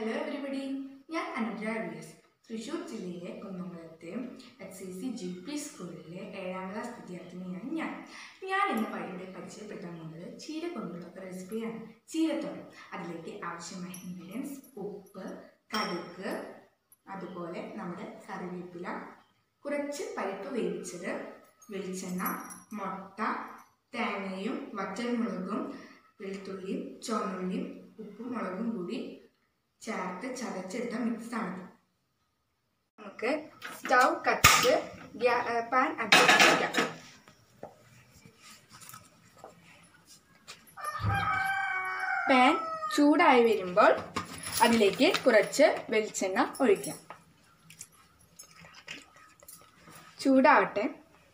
hello everybody ഞാൻ Anuja V S Thrissur ജില്ലയിലെ കുന്നംകുളത്തെ H C C G P സ്കൂളിലെ ഏഴാം ക്ലാസ് വിദ്യാർത്ഥിനിയാണ് ഞാൻ ഞാൻ ഇന്ന് പ- ഇവിടെ പരിചയപ്പെടുത്താൻ പോകുന്നത് ചീര കൊണ്ടുള്ള ഒരു റെസിപ്പിയാണ് ചീരത്തോരൻ അതിലേക്ക് ആവശ്യമായ ഇൻഗ്രീഡിയൻസ് ഉപ്പ് കടുക് അതുപോലെ നമ്മുടെ കറിവേപ്പില കുറച്ച് പരിപ്പ് വേവിച്ചത് വെളിച്ചെണ്ണ മുട്ട തേങ്ങയും വറ്റൽമുളകും വെളുത്തുള്ളിയും ചുവന്നുള്ളിയും ഉപ്പും മുളകും കൂടി ചേർത്ത് ചതച്ചെടുത്ത മിക്സാണ് നമുക്ക് സ്റ്റൗ കത്തിച്ച് ഗ്യാ- ഏ, പാൻ അടുപ്പിച്ച് വയ്ക്കാം പാൻ ചൂടായി വരുമ്പോൾ അതിലേക്ക് കുറച്ച് വെളിച്ചെണ്ണ ഒഴിക്കാം ചൂടാവട്ടെ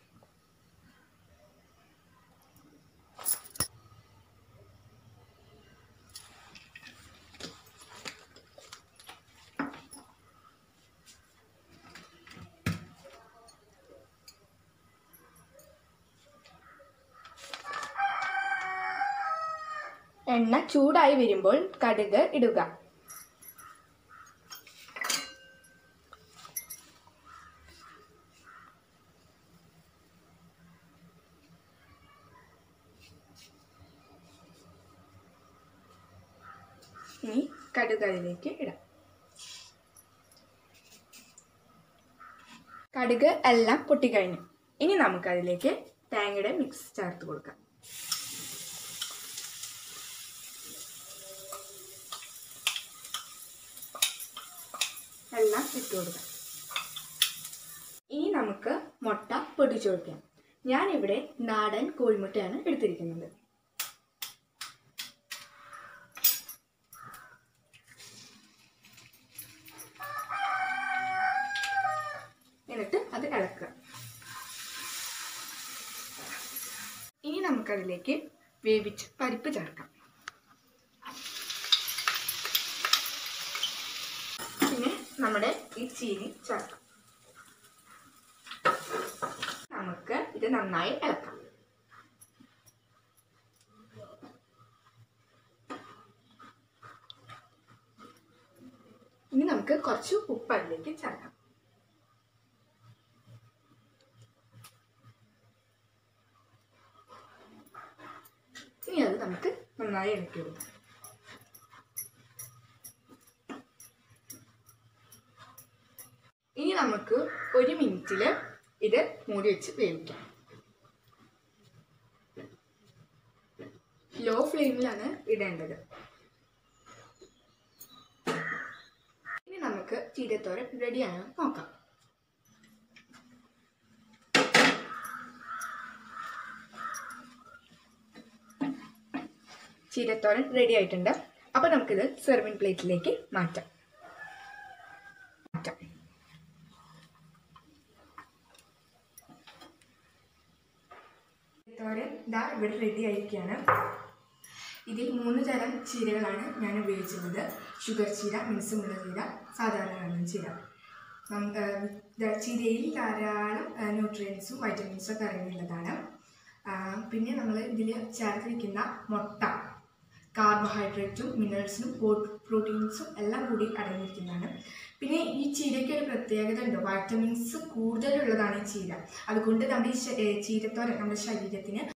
എണ്ണ ചൂടായി വരുമ്പോൾ കടുക് ഇടുക ഇനി കടുക് അതിലേക്ക് ഇടാം കടുക് എല്ലാം പൊട്ടിക്കഴിഞ്ഞു ഇനി നമുക്കതിലേക്ക് തേങ്ങയുടെ മിക്സ് ചേർത്ത് കൊടുക്കാം എല്ലാം ഇട്ട് കൊടുക്കാം ഇനി നമുക്ക് മുട്ട പൊട്ടിച്ചു കൊടുക്കാം ഞാനിവിടെ നാടൻ കോഴിമുട്ടയാണ് എടുത്തിരിക്കുന്നത് എന്നിട്ട് അത് ഇളക്കുക ഇനി നമുക്കതിലേക്ക് വേവിച്ച് പരിപ്പ് ചേർക്കാം പിന്നെ നമ്മുടെ ഈ ചീനി ചേർക്കാം നമുക്ക് ഇത് നന്നായി ഇളക്കാം ഇനി നമുക്ക് കുറച്ച് ഉപ്പ് അതിലേക്ക് ചേർക്കാം ഇനി അത് നമുക്ക് നന്നായി ഇളക്കി കൊടുക്കാം ഇനി നമുക്ക് ഒരു മിനിറ്റിൽ ഇത് മൂടി വെച്ച് വേവിക്കാം ലോ ഫ്ലെയിമിലാണ് ഇടേണ്ടത് ഇനി നമുക്ക് ചീരത്തോരൻ റെഡിയാണ് നോക്കാം ചീരത്തോരൻ റെഡി ആയിട്ടുണ്ട് അപ്പോൾ നമുക്കിത് സെർവിങ് പ്ലേറ്റിലേക്ക് മാറ്റാം മാറ്റാം തോരൻ ഇതാ ഇവിടെ റെഡി ആയിരിക്കുകയാണ് ഇതിൽ മൂന്ന് തരം ചീരകളാണ് ഞാൻ ഉപയോഗിച്ചിരുന്നത് ഷുഗർ ചീര മിനുസമുള്ള ചീര സാധാരണ വെള്ളം ചീര നം- ആ, ദ- ചീരയിൽ ധാരാളം ന്യൂട്രിയൻസും വൈറ്റമിൻസും ഒക്കെ അടങ്ങിയുള്ളതാണ് ആ, പിന്നെ നമ്മൾ ഇതിൽ ചേർത്തിരിക്കുന്ന മുട്ട കാർബോഹൈഡ്രേറ്റും മിനറൽസും പ്രോട്ടീൻസും എല്ലാം കൂടി അടങ്ങിയിരിക്കുന്നതാണ് പിന്നെ ഈ ചീരയ്ക്ക് ഒരു പ്രത്യേകത ഉണ്ട് വൈറ്റമിൻസ് കൂടുതലുള്ളതാണ് ഈ ചീര അതുകൊണ്ട് നമ്മുടെ ഈ ശ- ഏ, ചീരത്തോരൻ നമ്മുടെ ശരീരത്തിന്